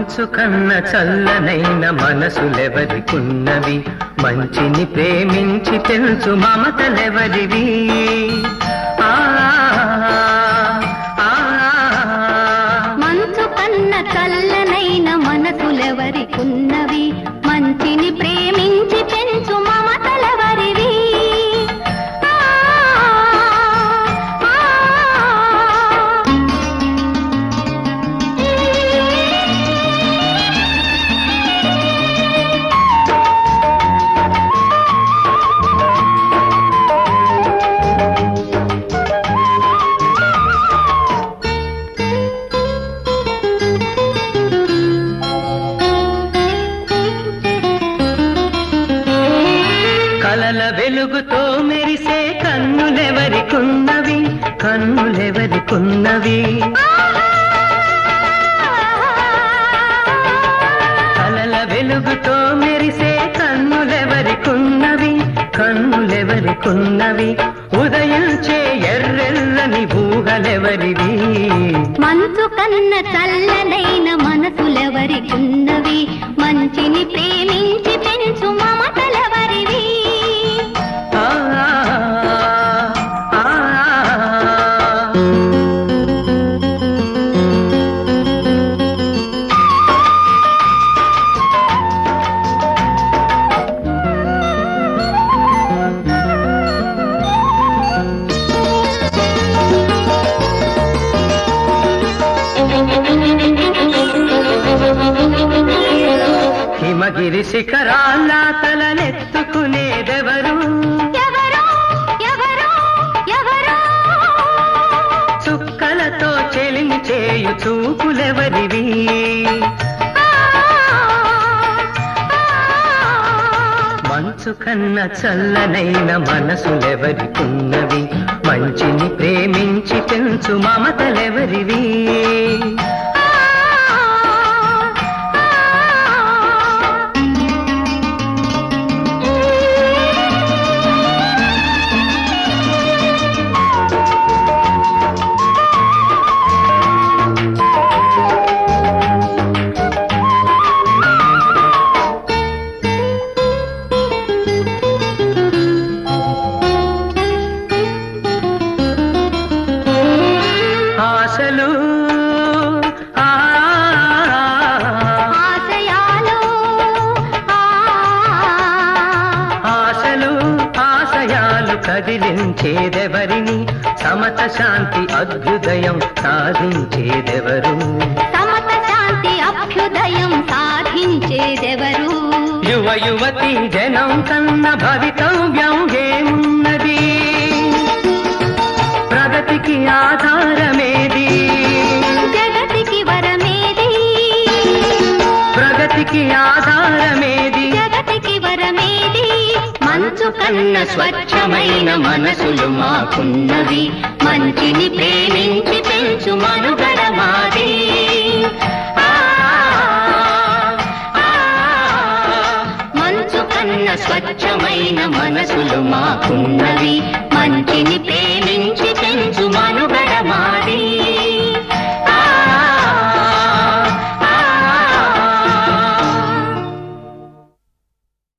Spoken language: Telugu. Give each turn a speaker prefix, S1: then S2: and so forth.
S1: మంచు కన్న చల్లనైన మనసులెవరికున్నవి మంచిని ప్రేమించి తెలుసు మమతలెవరివి ఆ, ఆ,
S2: మంచు కన్న చల్లనైన మనసులెవరికున్నవి మంచిని ప్రేమించి పెంచు మమతలెవరివి ఆ, ఆ,
S1: కలల వెలుగుతో మెరిసే కన్నులెవరికున్నవి కన్నులెవరికున్నవి కలల వెలుగుతో మెరిసే కన్నులెవరికున్నవి కన్నులెవరికున్నవి ఉదయించే ఎర్రెల్లని ఊహలెవరివి
S2: మంచు కన్న చల్లనైన మనసులెవరికున్నవి మంచిని ప్రేమించి పెంచు మమతలెవరివి
S1: ఆ, ఆ, ఆ. హిమగిరి శిఖరాల తలనెత్తుకునేదెవరు
S2: ఎవరో ఎవరో ఎవరో
S1: చుక్కలతో చెలిమి చేయు చూపులెవరివి
S2: ఆ, ఆ,
S1: మంచు కన్న చల్లనైన మనసులెవరికున్నవి మంచిని ప్రేమించి పెంచు మమతలెవరివి ఆశలు ఆ,
S2: ఆశయాలు ఆ,
S1: ఆశలు ఆశయాలు కదిలించేదెవరిని సమత శాంతి అభ్యుదయం సాధించేదెవరు
S2: సమత శాంతి అభ్యుదయం సాధించేదెవరు
S1: యువ యువతి జనం కన్న భవితవ్యం ఏమున్నది ప్రగతికి ఆధారమేది
S2: జగతికి వరమేది
S1: ప్రగతికి ఆధారమేది
S2: జగతికి వరమేది మంచు కన్న స్వచ్ఛమైన మనసులు మాకున్నవి మంచిని ప్రేమించి పెంచు మనుగడ మాది ఆ, ఆ, మంచు కన్న స్వచ్ఛమైన మనసులు మాకున్నవి మంచిని ప్రేమించి